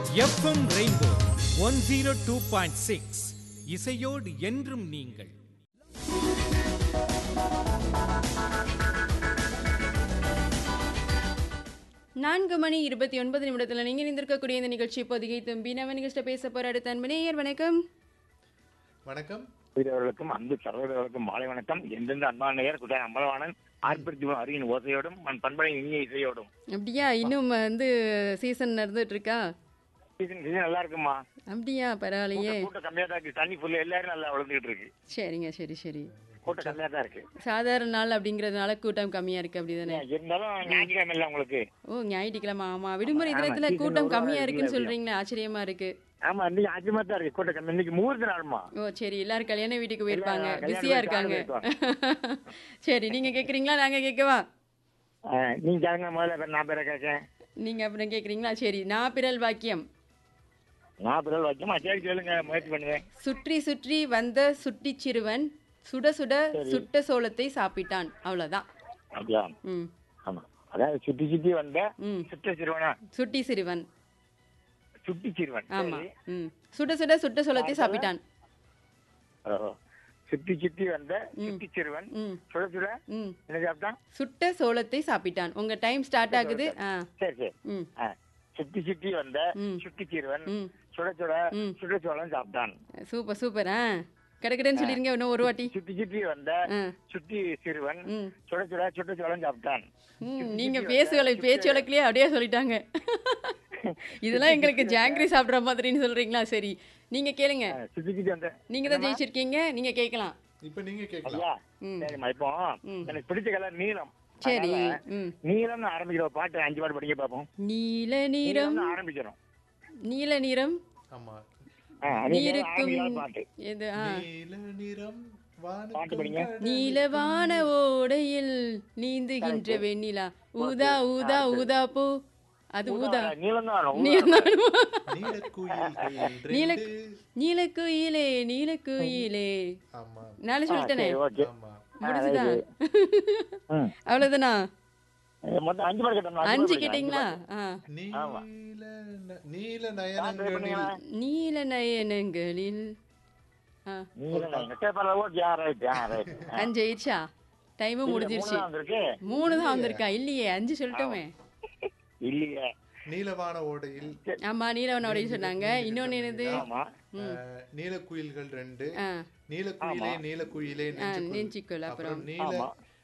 FM rainbow one zero two point six இசையோடு என்றும் நீங்கள் நான்கு மணி இருபத்தி ஒன்பது நிமிடத்தில் நீங்கள் இருந்திருக்கக்கூடிய இந்த நிகழ்ச்சி இப்போதைக்கு தும்பி நம்ம நிகழ்ச்சியில் பேச போற அடுத்த அன்பனேயர் வணக்கம் வணக்கம் அவர்களுக்கும் அன்பு சகோதரர்களுக்கும் மாலை வணக்கம் எந்தெந்த அன்பான நேயர் குட்டாய் அம்பலவாணன் ஆர்ப்பரித்து அருகின் ஓசையோடும் மண் பண்பனை இனிய இசையோடும் அப்படியா இன்னும் வந்து சீசன் நடந்துட்டு இருக்கா சீசன் சீசன் நல்லா இருக்குமா அப்படியா பரவாயில்லையே கூட்டம் கம்மியா தான் இருக்கு தண்ணி ஃபுல்லா எல்லாரும் நல்லா வளர்ந்துகிட்டு இருக்கு சரிங்க சரி சரி கூட்டம் கம்மியா தான் இருக்கு சாதாரண நாள் அப்படிங்கிறதுனால கூட்டம் கம்மியா இருக்கு அப்படிதானே இருந்தாலும் ஞாயிற்றுக்கிழமை இல்லை உங்களுக்கு ஓ ஞாயிற்றுக்கிழமை ஆமா விடுமுறை ஆமா, தினத்துல season கூட்டம் ஒரு கம்மியா வாரம் இருக்குன்னு இருக்குல்ல சொல்றீங்களே ஆச்சரியமா இருக்கு ஆமா இன்னைக்கு ஆச்சரியமா தான் இருக்கு கூட்டம் கம்மி இன்னைக்கு முகூர்த்த நாளுமா ஓ சரி எல்லாரும் கல்யாண வீட்டுக்கு போயிருப்பாங்க கல்யாண பிஸியா வீட்டுக்கு இருக்காங்க சரி நீங்க கேக்குறீங்களா நாங்க கேட்கவா ஆஹ், நீங்க கேளுங்க முதல்ல நான் பேரை கேட்கேன் நீங்க அப்புறம் கேக்குறீங்களா சரி நான் பிறல் வாக்கியம் நான் பிறகு வைக்கமா சரி கேளுங்க முயற்சி பண்ணுவேன் சுற்றி சுற்றி வந்த சுட்டி சிறுவன் சுட சுட சுட்ட சோளத்தை சாப்பிட்டான் அவ்வளவுதான் அப்படியா ம் ஆமா அதாவது சுத்தி சுத்தி வந்த ம் சுத்த சிறுவனா சுட்டி சிறுவன் சுட்டி சிறுவன் ஆமா சரி. ம் சுட சுட சுட்ட சோளத்தை சாப்பிட்டான் ஓஹோ. சுத்தி சுத்தி வந்த சுட்டி சிறுவன் ம் சுட சுட ம் என்ன சாப்பிட்டான் சுட்ட சோளத்தை சாப்பிட்டான் உங்க டைம் ஸ்டார்ட் ஆகுது ஆ சரி சரி ம் ஆ. சுத்தி சுத்தி வந்த ம். சுட்டி சிறுவன் ம் சுட சுட ம். சுட சோளம் சாப்பிட்டான் சூப்பர் சூப்பர் ஆ கடக்கடன்னு சொல்லிருங்க இன்னும் ஒரு வாட்டி சுத்தி சுத்தி வந்த ஆ சுட்டி சிறுவன் ம் சுட சுட சுட சோளம் சாப்பிட்டான் ம் நீங்க பேசுகளை பேச்சு வழக்கிலேயே அப்படியே சொல்லிட்டாங்க இதெல்லாம் எங்களுக்கு ஜாங்கிரி சாப்பிடுற மாதிரின்னு சொல்றீங்களா சரி நீங்க கேளுங்க ஆ, சுத்தி சுத்தி வந்த நீங்க தான் ஜெயிச்சிருக்கீங்க நீங்க கேட்கலாம் இப்ப நீங்க கேட்கலாம் ஐயா ம். சரிம்மா இப்போ ம். எனக்கு பிடிச்ச கலர் நீலம் சரி அதனால ம் நீலம்னு ஆரம்பிக்கிற ஒரு பாட்டு அஞ்சு பாட்டு படிக்க பார்ப்போம் நீல நிறம் நீலம்னு ஆரம்பிக்கிறோம் நீல நிறம் ஆமா ஆ, அது நீருக்கும் ஆரம்பிக்கிற பாட்டு எது ஆ நீல நிறம் பாட்டு படிங்க. வானுக்கும் நீலவான ஓடையில் நீந்துகின்ற வெண்ணிலா ஊதா ஊதா ஊதா பூ அது ஊதா நீலம் தான் வரும். நீலக்குயில்கள் நீல ரெண்டு. நீலக்குயிலே நீலக்குயிலே ஆமா நாளை சொல்லிட்டேனே சரி, ஓகே ஆமா முடிஞ்சுதா ம். அவ்வளவுதானா இது மொத்தம் அஞ்சு பாட்டு கேட்டோம் அஞ்சு பாட்டு, கேட்டீங்களா பாட்டு. ஆ நீல ந- நீல நான் try நயனங்களில் பண்ணீங்களா? நீல நயனங்களில் ஆ நீலம் தான். சரி, பரவாயில்ல, ஓகே, ஆ, right, ஆ, right. ஆ. அஞ்சு ஆயிடுச்சா டைமும் இல்ல, முடிஞ்சிருச்சு மூணு தான் வந்திருக்கு. மூணு தான் வந்திருக்கா இல்லையே அஞ்சு சொல்லிட்டோமே இல்லையே நீலவான ஓடையில் ஆமா நீலவனோடைய சொன்னாங்க இன்னொன்னு என்னது ஆமா அஹ், நீலக்குயில்கள் ரெண்டு ஆ நீலக்குயிலே நீலக்குயிலே ஆ நெஞ்சுக்குள். நெஞ்சிக்கொள் அப்புறம் அப்புறம் நீல ஆமா.